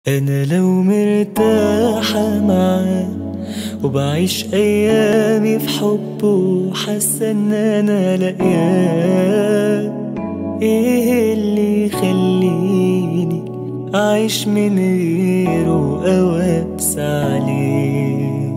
أنا لو مرتاحة معاه وبعيش أيامي في حبه حاسة إن أنا لاقياه إيه اللي يخليني أعيش من غيره أو أقسى عليه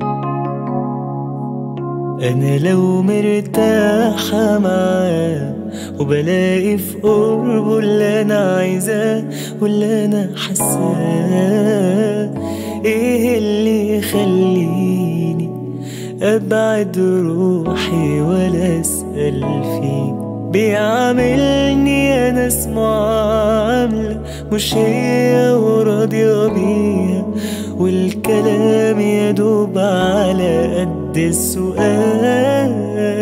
أنا لو مرتاحة معاه وبلاقي في قربه اللي أنا عايزاه واللي أنا حاساه إيه اللي يخليني أبعد روحي ولا أسأل فيه بيعاملني أنا معاملة مش هي وراضية بيها والكلام يدوب على قد السؤال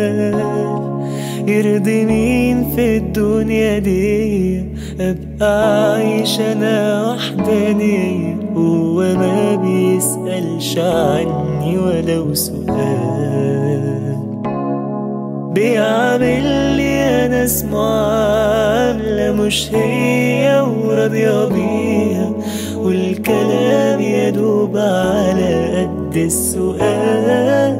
يرضي مين في الدنيا دي ابقى عايش انا وحدانية هو ما بيسألش عني ولو سؤال بيعاملني انا معاملة مش هي وراضية بيها والكلام يدوب على قد السؤال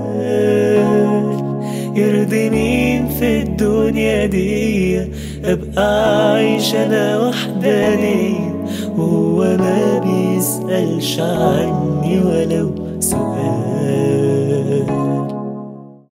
يرضي مين في الدنيا دي ابقى عايش انا وحدانية وهو ما بيسألش عني ولو سؤال